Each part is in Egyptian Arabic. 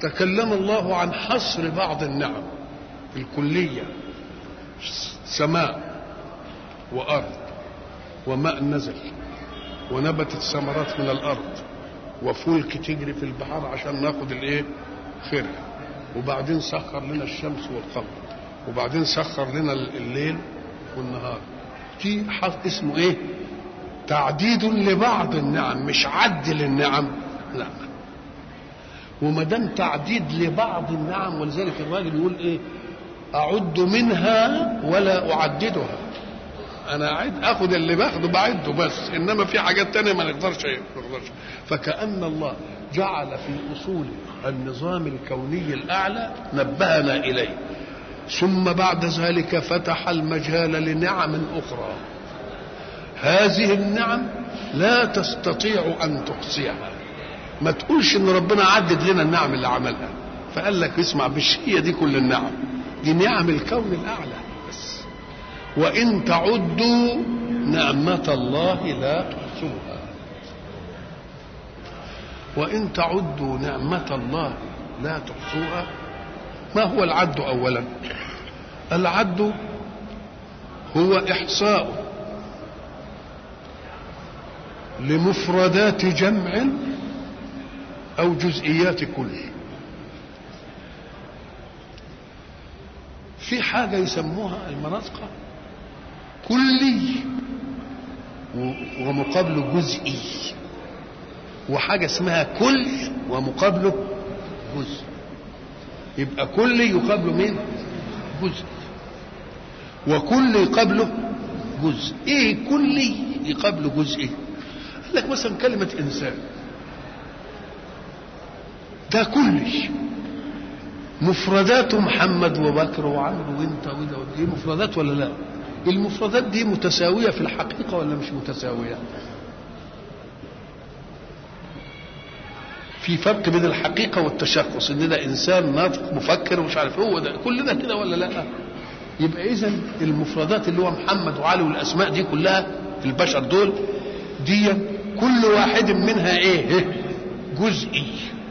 تكلم الله عن حصر بعض النعم الكلية سماء وأرض وماء نزل ونبتت ثمرات من الأرض وفلك تجري في البحر عشان ناخد الايه خيرها وبعدين سخر لنا الشمس والقمر وبعدين سخر لنا الليل والنهار دي اسمه ايه تعديد لبعض النعم مش عد للنعم لا وما دام تعديد لبعض النعم ولذلك الراجل يقول ايه اعد منها ولا اعددها انا اعد اخد اللي باخده بعده بس انما في حاجات تانية ما نقدرش ما نقدرش فكأن الله جعل في اصول النظام الكوني الاعلى نبهنا اليه ثم بعد ذلك فتح المجال لنعم اخرى هذه النعم لا تستطيع ان تحصيها ما تقولش ان ربنا عدد لنا النعم اللي عملها فقال لك اسمع مش هي دي كل النعم دي نعم الكون الاعلى بس وان تعدوا نعمه الله لا تحصوها وان تعدوا نعمه الله لا تحصوها ما هو العد اولا العد هو احصاء لمفردات جمع او جزئيات كل في حاجه يسموها المناطق كلي ومقابله جزئي وحاجه اسمها كل ومقابله جزء يبقى كل يقابله مين جزء وكل يقابله جزء ايه كلي يقابله جزئي قال لك مثلا كلمه انسان ده كلي مفردات محمد وبكر وعمرو وانت وده دي مفردات ولا لا المفردات دي متساويه في الحقيقه ولا مش متساويه في فرق بين الحقيقه والتشخص ان ده انسان ناطق مفكر ومش عارف هو ده كل ده كده ولا لا يبقى اذا المفردات اللي هو محمد وعلي والاسماء دي كلها في البشر دول دي كل واحد منها ايه جزئي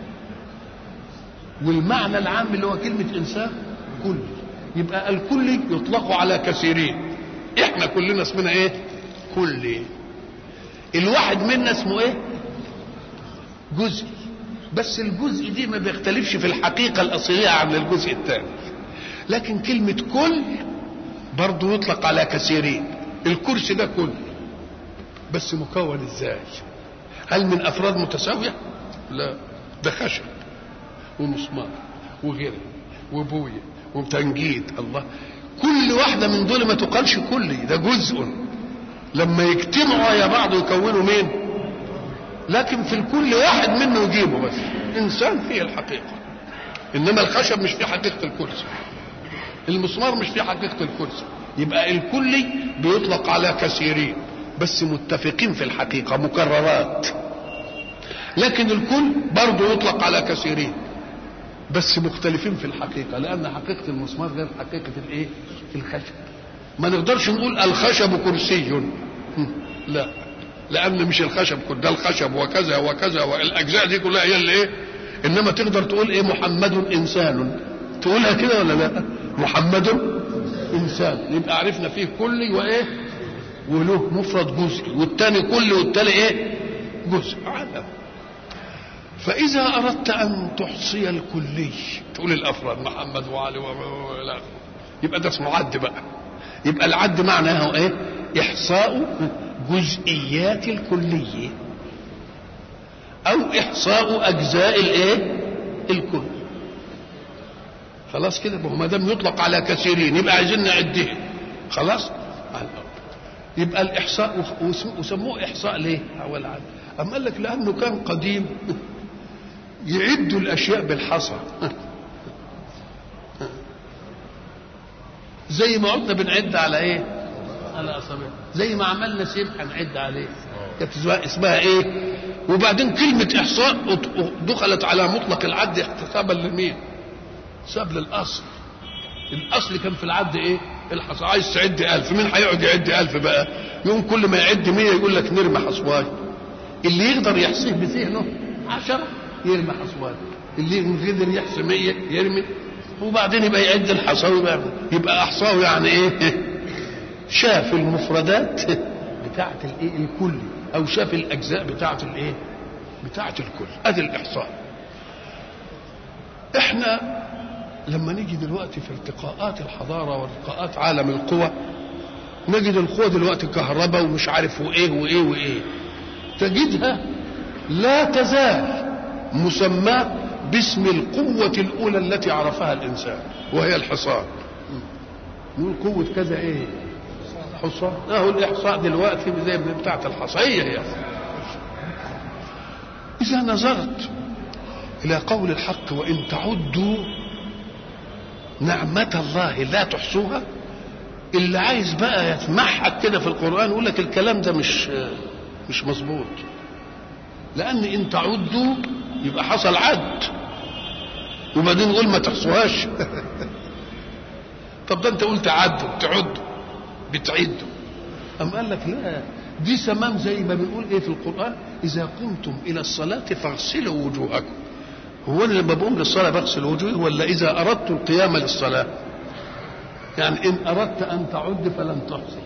والمعنى العام اللي هو كلمة إنسان كل يبقى الكل يطلق على كثيرين احنا كلنا اسمنا ايه كل الواحد منا اسمه ايه جزء بس الجزء دي ما بيختلفش في الحقيقة الأصلية عن الجزء الثاني لكن كلمة كل برضه يطلق على كثيرين الكرسي ده كل بس مكون ازاي هل من افراد متساويه لا ده خشب ومسمار وغيره وبويه وتنجيد الله كل واحدة من دول ما تقالش كلي ده جزء لما يجتمعوا يا بعض يكونوا مين لكن في الكل واحد منه يجيبه بس انسان فيه الحقيقة انما الخشب مش في حقيقة الكرسي المسمار مش في حقيقة الكرسي يبقى الكلي بيطلق على كثيرين بس متفقين في الحقيقة مكررات لكن الكل برضه يطلق على كثيرين بس مختلفين في الحقيقة لأن حقيقة المسمار غير حقيقة الإيه؟ الخشب. ما نقدرش نقول الخشب كرسي. لا لأن مش الخشب كل ده الخشب وكذا وكذا والأجزاء دي كلها هي اللي إيه؟ إنما تقدر تقول إيه محمد إنسان. تقولها كده ولا لا؟ محمد إنسان يبقى عرفنا فيه كلي وإيه؟ وله مفرد جزئي والتاني كلي والتاني إيه؟ جزء عالم. فإذا أردت أن تحصي الكلي تقول الأفراد محمد وعلي ولا يبقى ده اسمه عد بقى يبقى العد معناه إيه؟ إحصاء جزئيات الكلية أو إحصاء أجزاء الإيه؟ الكل خلاص كده ما دام يطلق على كثيرين يبقى عايزين نعدهم خلاص على الأرض يبقى الإحصاء وسموه إحصاء ليه؟ أول عد أم قال لك لأنه كان قديم يعدوا الاشياء بالحصى زي ما قلنا بنعد على ايه على اصابع زي ما عملنا سيف هنعد عليه كانت اسمها ايه وبعدين كلمة إحصاء دخلت على مطلق العد احتسابا لمين؟ حساب للأصل الأصل كان في العد إيه؟ الحصى عايز تعد ألف مين هيقعد يعد ألف بقى؟ يوم كل ما يعد مية يقول لك نرمي حصواي اللي يقدر يحصيه بذهنه عشرة يرمي حصوان اللي قدر يحصي 100 يرمي وبعدين يبقى يعد الحصى ويبقى يبقى احصاه يعني ايه شاف المفردات بتاعه الايه الكل او شاف الاجزاء بتاعه الايه بتاعه الكل ادي الاحصاء احنا لما نيجي دلوقتي في ارتقاءات الحضاره وارتقاءات عالم القوى نجد القوى دلوقتي كهرباء ومش عارف وايه وايه وايه تجدها لا تزال مسماه باسم القوة الأولى التي عرفها الإنسان وهي الحصان نقول قوة كذا إيه حصان أهو الإحصاء دلوقتي زي بتاعة الحصية هي إذا نظرت إلى قول الحق وإن تعدوا نعمة الله لا تحصوها اللي عايز بقى يتمحك كده في القرآن يقول لك الكلام ده مش مش مظبوط لأن إن تعدوا يبقى حصل عد وبعدين نقول ما تحصوهاش طب ده انت قلت عدوا تعدوا بتعدوا أم قال لك لا دي سمام زي ما بنقول ايه في القرآن إذا قمتم إلى الصلاة فاغسلوا وجوهكم هو انا لما بقوم للصلاه بغسل وجوهي ولا اذا اردت القيام للصلاه يعني ان اردت ان تعد فلن تحصي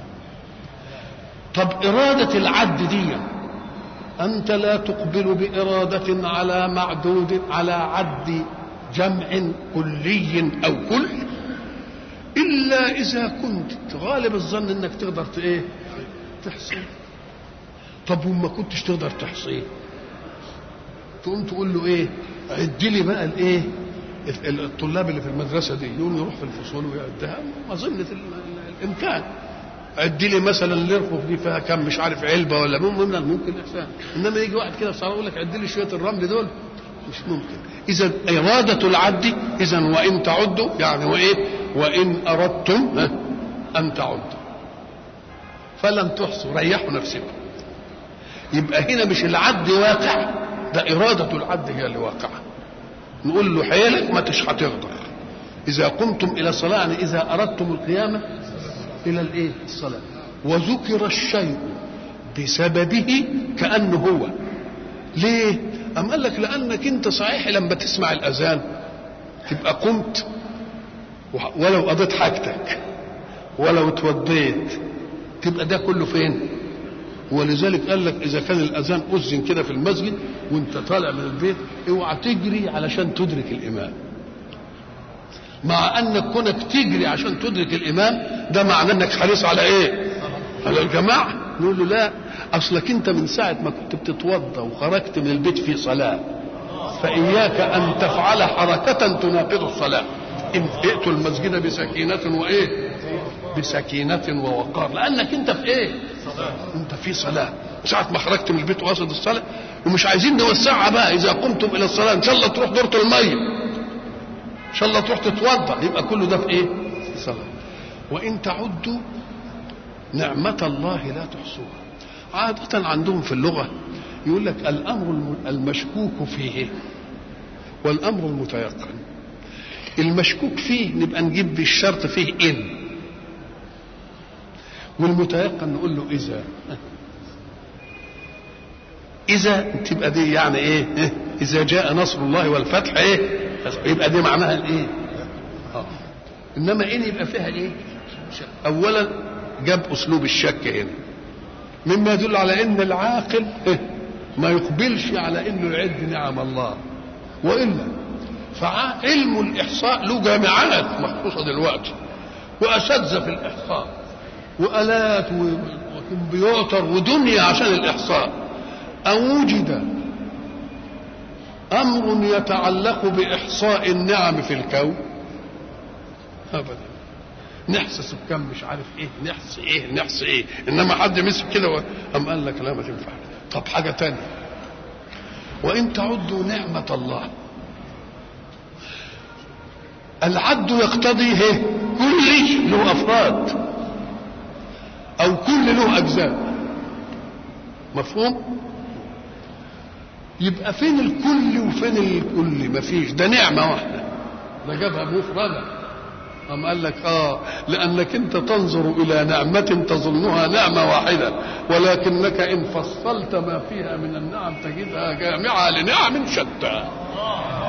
طب اراده العد دي انت لا تقبل باراده على معدود على عد جمع كلي او كل الا اذا كنت غالب الظن انك تقدر ايه تحصي طب وما كنتش تقدر تحصيه تقوم تقول له ايه عد لي بقى الايه الطلاب اللي في المدرسه دي يقوم يروح في الفصول ويعدها اظن الامكان عد لي مثلا الارفف دي فيها كم مش عارف علبه ولا ممكن ممكن احسان انما يجي واحد كده في صلاه يقول لك عد لي شويه الرمل دول مش ممكن اذا اراده العد اذا وان تعدوا يعني وايه وان اردتم ان تعدوا فلن تحصوا ريحوا نفسكم يبقى هنا مش العد واقع ده إرادة العبد هي اللي واقعة نقول له حيلك ما تش هتقدر إذا قمتم إلى الصلاة يعني إذا أردتم القيامة إلى الإيه؟ الصلاة وذكر الشيء بسببه كأنه هو ليه؟ أم قال لك لأنك أنت صحيح لما تسمع الأذان تبقى قمت ولو قضيت حاجتك ولو اتوضيت تبقى ده كله فين؟ ولذلك قال لك اذا كان الاذان اذن كده في المسجد وانت طالع من البيت اوعى تجري علشان تدرك الامام مع انك كونك تجري عشان تدرك الامام ده معناه انك حريص على ايه على الجماعه نقول له لا اصلك انت من ساعه ما كنت بتتوضا وخرجت من البيت في صلاه فاياك ان تفعل حركه تناقض الصلاه ان ائتوا المسجد بسكينه وايه بسكينه ووقار لانك انت في ايه انت في صلاه ساعة ما خرجت من البيت وقصد الصلاة ومش عايزين نوسعها بقى إذا قمتم إلى الصلاة إن شاء الله تروح دورة المية إن شاء الله تروح تتوضأ يبقى كله ده في إيه؟ في صلاة وإن تعدوا نعمة الله لا تحصوها عادة عندهم في اللغة يقول لك الأمر المشكوك فيه والأمر المتيقن المشكوك فيه نبقى نجيب بالشرط فيه إن والمتيقن نقول له إذا إذا تبقى دي يعني إيه؟ إذا جاء نصر الله والفتح إيه؟ يبقى دي معناها الإيه؟ آه. إنما إن يبقى فيها إيه؟ أولا جاب أسلوب الشك هنا مما يدل على إن العاقل ما يقبلش على إنه يعد نعم الله وإلا فعلم الإحصاء له جامعات مخصوصة دلوقتي وأساتذة في الإحصاء وآلات وكمبيوتر ودنيا عشان الإحصاء أو وجد أمر يتعلق بإحصاء النعم في الكون أبدا نحصي سكان مش عارف ايه نحصي ايه نحصي ايه انما حد مسك كده قام قال لك لا ما تنفع طب حاجه تانية وان تعدوا نعمه الله العد يقتضي ايه كل له افراد او كل له اجزاء مفهوم يبقى فين الكل وفين الكل مفيش ده نعمه واحده ده جابها مفرده أم قال لك آه لأنك أنت تنظر إلى نعمة تظنها نعمة واحدة ولكنك إن فصلت ما فيها من النعم تجدها جامعة لنعم شتى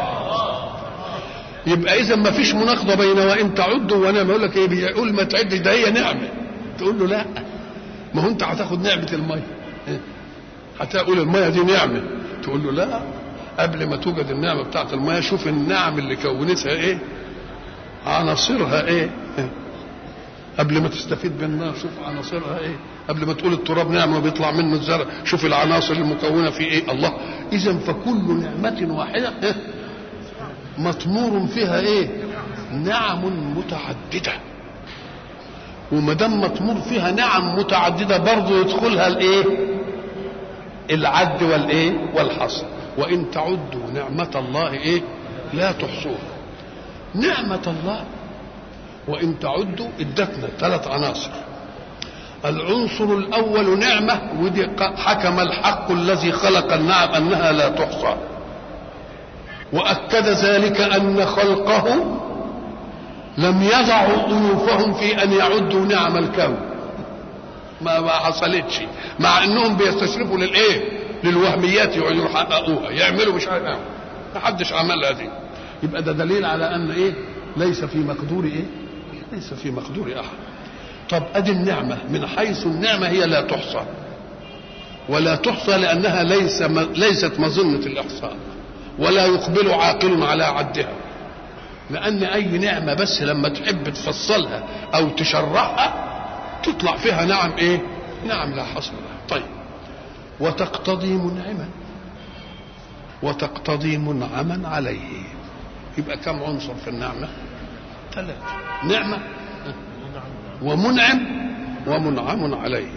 يبقى اذا ما فيش مناقضه بين وان تعدوا وانا بقول لك ايه بيقول ما تعدش ده هي نعمه تقول له لا ما هو انت هتاخد نعمه الميه هتقول الميه دي نعمه تقول له لا قبل ما توجد النعمه بتاعت الميه شوف النعم اللي كونتها ايه عناصرها ايه قبل ما تستفيد منها شوف عناصرها ايه قبل ما تقول التراب نعمه بيطلع منه الزرع شوف العناصر المكونه فيه ايه الله اذا فكل نعمه واحده إيه؟ مطمور فيها ايه نعم متعدده وما دام مطمور فيها نعم متعدده برضه يدخلها الايه العد والايه والحصر وان تعدوا نعمه الله ايه لا تحصوها نعمه الله وان تعدوا ادتنا ثلاث عناصر العنصر الاول نعمه ودي حكم الحق الذي خلق النعم انها لا تحصى واكد ذلك ان خلقه لم يضعوا انوفهم في ان يعدوا نعم الكون ما ما حصلتش مع انهم بيستشرفوا للايه للوهميات يقعدوا يحققوها يعملوا مش عارف ما حدش عملها دي يبقى ده دليل على ان ايه ليس في مقدور ايه ليس في مقدور احد طب ادي النعمه من حيث النعمه هي لا تحصى ولا تحصى لانها ليس ليست مظنه الاحصاء ولا يقبل عاقل على عدها لان اي نعمه بس لما تحب تفصلها او تشرحها تطلع فيها نعم ايه نعم لا حصر لها طيب وتقتضي منعما وتقتضي منعما عليه يبقى كم عنصر في النعمه ثلاثه نعمه ومنعم ومنعم عليه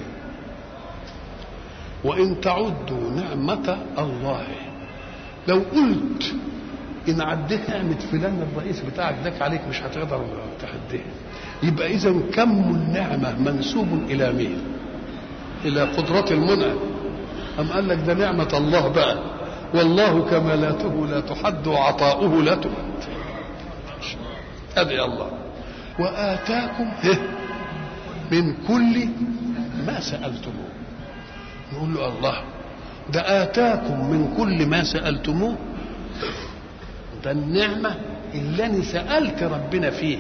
وان تعدوا نعمه الله لو قلت ان عديت نعمه فلان الرئيس بتاعك داك عليك مش هتقدر تحديها يبقى اذا كم النعمه منسوب الى مين الى قدره المنعم أم قال لك ده نعمة الله بقى والله كمالاته لا تحد وعطاؤه لا تمد هذه الله وآتاكم من كل ما سألتموه نقول له الله ده آتاكم من كل ما سألتموه ده النعمة اللي أنا سألت ربنا فيه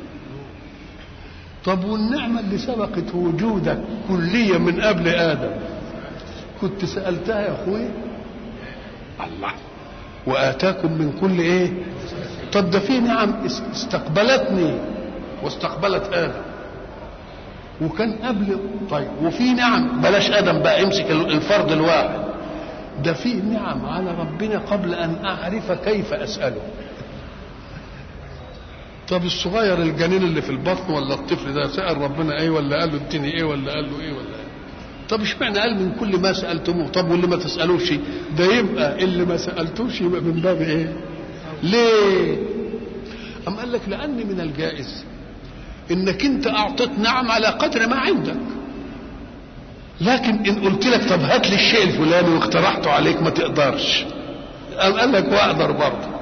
طب والنعمة اللي سبقت وجودك كليا من قبل آدم كنت سألتها يا أخوي الله وآتاكم من كل إيه طب ده في نعم استقبلتني واستقبلت آدم وكان قبل طيب وفي نعم بلاش آدم بقى امسك الفرد الواحد ده في نعم على ربنا قبل أن أعرف كيف أسأله طب الصغير الجنين اللي في البطن ولا الطفل ده سأل ربنا ايه ولا قال له اديني ايه ولا قال له ايه ولا ايه طب اشمعنى قال من كل ما سالتموه طب واللي ما تسالوش ده يبقى اللي ما سالتوش يبقى من باب ايه ليه ام قال لك لان من الجائز انك انت اعطيت نعم على قدر ما عندك لكن ان قلت لك طب هات لي الشيء الفلاني واقترحته عليك ما تقدرش قام قال لك واقدر برضه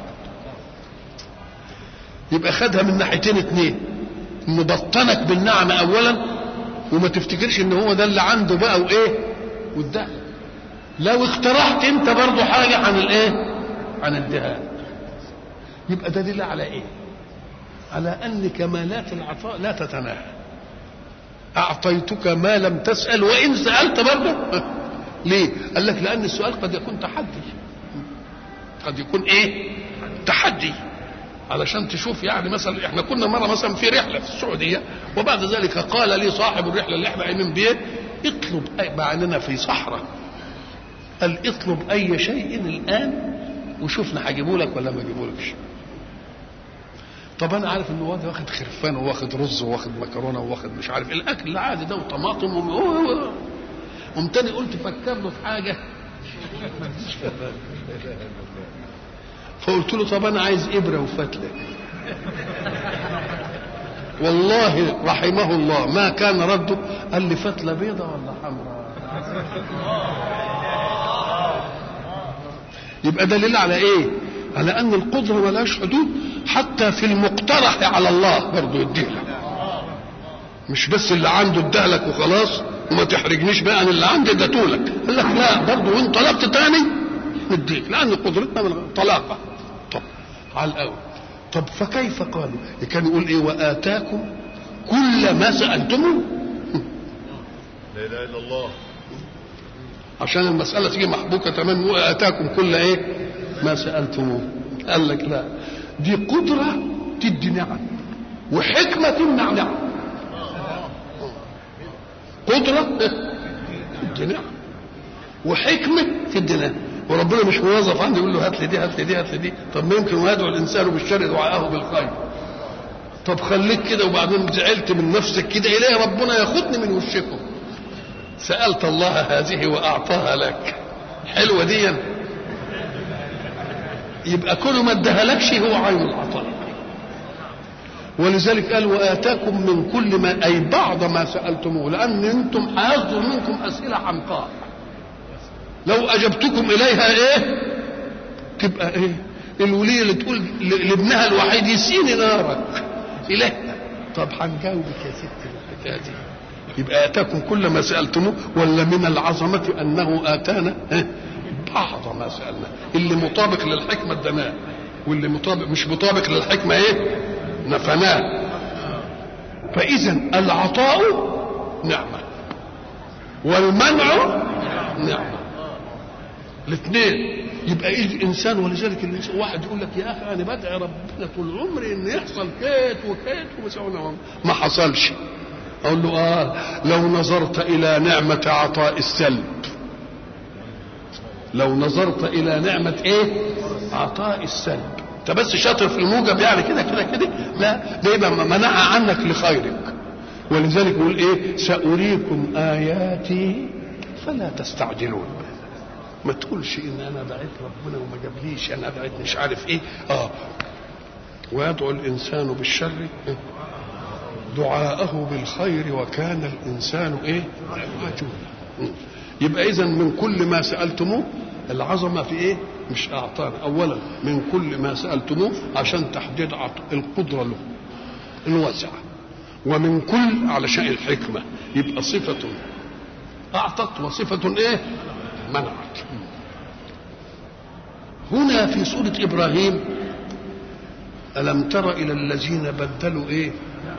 يبقى خدها من ناحيتين اتنين مبطنك بالنعمة اولا وما تفتكرش ان هو ده اللي عنده بقى وايه وده لو اقترحت انت برضه حاجة عن الايه عن الدهان يبقى ده دليل على ايه على ان كمالات العطاء لا تتناهى اعطيتك ما لم تسأل وان سألت برضه ليه قال لك لان السؤال قد يكون تحدي قد يكون ايه تحدي علشان تشوف يعني مثلا احنا كنا مره مثلا في رحله في السعوديه وبعد ذلك قال لي صاحب الرحله اللي احنا قايمين بيه اطلب أي مع اننا في صحراء قال اطلب اي شيء الان وشوفنا هجيبه لك ولا ما اجيبهولكش طب انا عارف ان هو ده واخد خرفان وواخد رز وواخد مكرونه وواخد مش عارف الاكل العادي ده وطماطم قمت تاني قلت فكر له في حاجه فقلت له طب انا عايز ابره وفتله والله رحمه الله ما كان رده قال لي فتله بيضه ولا حمراء يبقى دليل على ايه على ان القدره ملهاش حدود حتى في المقترح على الله برضه يديها مش بس اللي عنده ادالك وخلاص وما تحرجنيش بقى عن اللي عندي اديتهولك قال لك لا برضه وان طلبت تاني نديك لان قدرتنا من طلاقه طب على الاول طب فكيف قالوا كان يقول ايه واتاكم كل ما سالتموه لا اله الا الله عشان المساله تيجي محبوكه تمام واتاكم كل ايه ما سالتموه قال لك لا دي قدره تدي نعم وحكمه تمنع نعم قدره تدي نعم وحكمه تدي نعم وربنا مش موظف عنده يقول له هات لي دي هات لي دي هات لي دي طب ما يمكن ويدعو الانسان بالشر دعاءه بالخير طب خليك كده وبعدين زعلت من نفسك كده اليه ربنا ياخدني من وشكم سالت الله هذه واعطاها لك حلوه دي يبقى كل ما اداها لكش هو عين العطاء ولذلك قال واتاكم من كل ما اي بعض ما سالتموه لان انتم هيصدر منكم اسئله حمقاء لو اجبتكم اليها ايه تبقى ايه الوليه اللي تقول لابنها الوحيد يسيني نارك الهنا طب هنجاوبك يا ست الحكايه دي يبقى اتاكم كل ما سالتموه ولا من العظمه انه اتانا إيه؟ بعض ما سالنا اللي مطابق للحكمه ادناه واللي مطابق مش مطابق للحكمه ايه نفناه فاذا العطاء نعمه والمنع نعمه الاثنين يبقى يجي الانسان ولذلك الانسان واحد يقول لك يا اخي انا بدعي ربنا طول عمري ان يحصل كيت وكيت ومسوي ما حصلش اقول له اه لو نظرت الى نعمه عطاء السلب لو نظرت الى نعمه ايه عطاء السلب انت بس شاطر في الموجب يعني كده كده كده لا ده يبقى منعها عنك لخيرك ولذلك يقول ايه ساريكم اياتي فلا تستعجلون ما تقولش ان انا دعيت ربنا وما جابليش انا دعيت مش عارف ايه اه ويدعو الانسان بالشر دعاءه بالخير وكان الانسان ايه عجولا يبقى اذا من كل ما سالتموه العظمه في ايه مش اعطانا اولا من كل ما سالتموه عشان تحديد القدره له الواسعه ومن كل علشان الحكمه يبقى صفه اعطت وصفه ايه منعت هنا في سورة إبراهيم ألم تر إلى الذين بدلوا إيه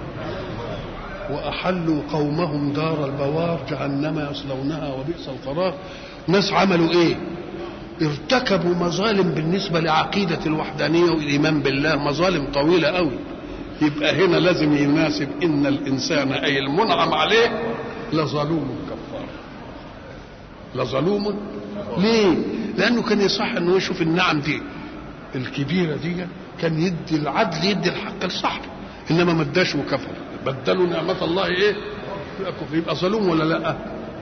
وأحلوا قومهم دار البوار جهنم يصلونها وبئس القرار ناس عملوا إيه ارتكبوا مظالم بالنسبة لعقيدة الوحدانية والإيمان بالله مظالم طويلة قوي يبقى هنا لازم يناسب إن الإنسان أي المنعم عليه لظلوم كفار لظلوم ليه؟ لأنه كان يصح أنه يشوف النعم دي الكبيرة دي كان يدي العدل يدي الحق لصاحبه إنما ما اداش وكفر بدلوا نعمة الله إيه؟ كفر يبقى ظلوم ولا لا؟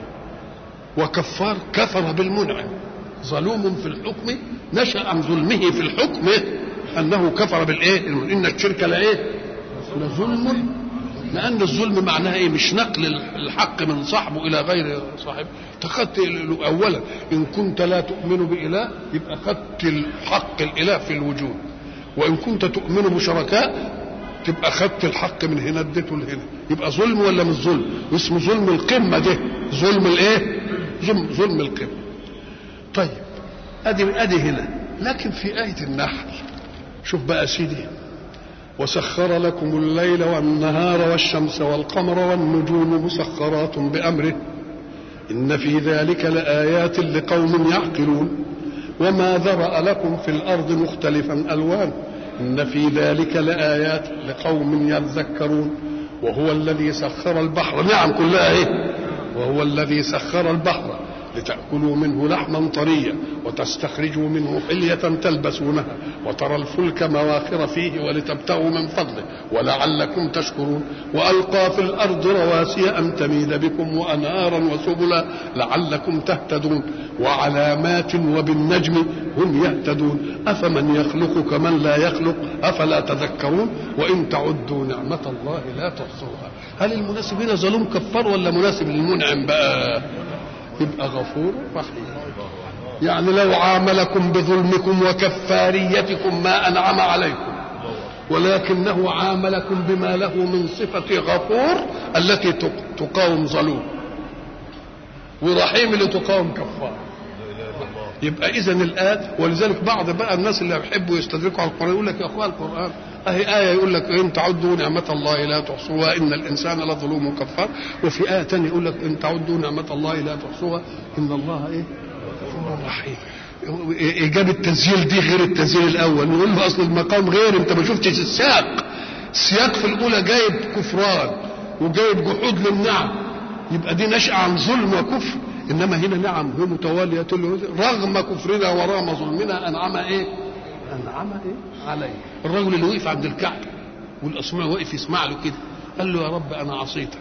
وكفار كفر بالمنعم ظلوم في الحكم نشأ عن ظلمه في الحكم أنه كفر بالإيه؟ إن الشرك لإيه؟ لظلم لأن الظلم معناها إيه؟ مش نقل الحق من صاحبه إلى غير صاحبه، أخذت أولا إن كنت لا تؤمن بإله يبقى أخذت الحق الإله في الوجود، وإن كنت تؤمن بشركاء تبقى أخذت الحق من هنا اديته لهنا، يبقى ظلم ولا مش ظلم؟ اسمه ظلم القمة ده، ظلم الإيه؟ ظلم ظلم القمة. طيب أدي أدي هنا، لكن في آية النحل شوف بقى سيدي وسخر لكم الليل والنهار والشمس والقمر والنجوم مسخرات بامره ان في ذلك لايات لقوم يعقلون وما ذرا لكم في الارض مختلفا الوان ان في ذلك لايات لقوم يذكرون وهو الذي سخر البحر نعم كلها ايه وهو الذي سخر البحر لتأكلوا منه لحما طريا وتستخرجوا منه حلية تلبسونها وترى الفلك مواخر فيه ولتبتغوا من فضله ولعلكم تشكرون وألقى في الأرض رواسي أن تميد بكم وأنهارا وسبلا لعلكم تهتدون وعلامات وبالنجم هم يهتدون أفمن يخلق كمن لا يخلق أفلا تذكرون وإن تعدوا نعمة الله لا تحصوها هل المناسب هنا ظلوم كفار ولا مناسب للمنعم بقى يبقى غفور رحيم يعني لو عاملكم بظلمكم وكفاريتكم ما انعم عليكم ولكنه عاملكم بما له من صفة غفور التي تقاوم ظلوم ورحيم اللي تقاوم كفار يبقى اذا الان ولذلك بعض بقى الناس اللي بيحبوا يستدركوا على القران يقول لك يا اخوان القران اهي آية يقول لك إن تعدوا نعمة الله لا تحصوها إن الإنسان لظلوم كفار وفي آية ثانية يقول لك إن تعدوا نعمة الله لا تحصوها إن الله إيه غفور رحيم إجابة التسجيل دي غير التسجيل الأول نقول له أصل المقام غير أنت ما شفتش السياق السياق في الأولى جايب كفران وجايب جحود للنعم يبقى دي نشأة عن ظلم وكفر إنما هنا نعم هي متوالية رغم كفرنا ورغم ظلمنا أنعم إيه؟ أنعم إيه؟ عليه الرجل اللي وقف عند الكعبة والأصمع وقف يسمع له كده قال له يا رب أنا عصيتك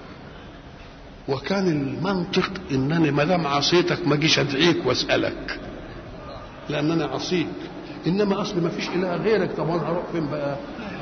وكان المنطق انني ما دام عصيتك ما اجيش ادعيك واسالك لان انا عصيك انما اصل ما فيش اله غيرك طب انا هروح فين بقى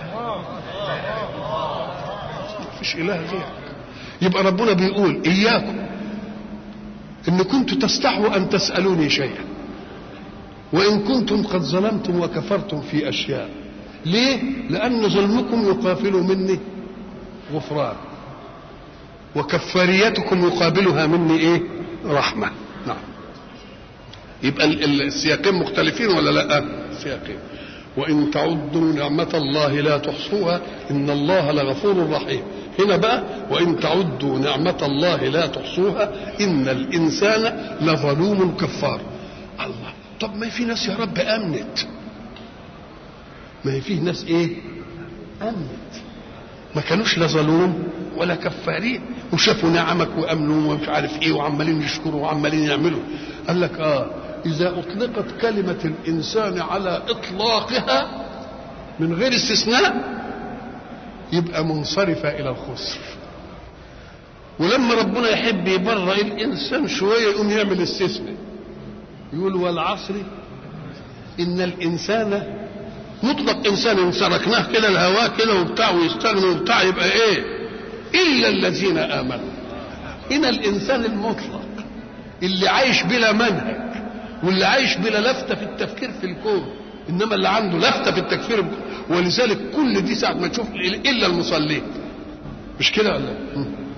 ما فيش اله غيرك يبقى ربنا بيقول اياكم ان كنتم تستحوا ان تسالوني شيئا وان كنتم قد ظلمتم وكفرتم في اشياء ليه لان ظلمكم يقافل مني غفران وكفاريتكم يقابلها مني ايه رحمه نعم يبقى السياقين مختلفين ولا لا السياقين وان تعدوا نعمه الله لا تحصوها ان الله لغفور رحيم هنا بقى وان تعدوا نعمه الله لا تحصوها ان الانسان لظلوم كفار الله طب ما في ناس يا رب امنت ما هي فيه ناس ايه امنت ما كانوش لا ظلوم ولا كفارين وشافوا نعمك وامنوا ومش عارف ايه وعمالين يشكروا وعمالين يعملوا قال لك اه اذا اطلقت كلمه الانسان على اطلاقها من غير استثناء يبقى منصرفه الى الخسر ولما ربنا يحب يبرأ الانسان شويه يقوم يعمل استثناء يقول والعصر ان الانسان مطلق انسان ان تركناه كده الهواء كده وبتاع ويستغنى وبتاع يبقى ايه الا الذين امنوا هنا الانسان المطلق اللي عايش بلا منهج واللي عايش بلا لفته في التفكير في الكون انما اللي عنده لفته في التفكير ولذلك كل دي ساعه ما تشوف الا المصلين مش كده ولا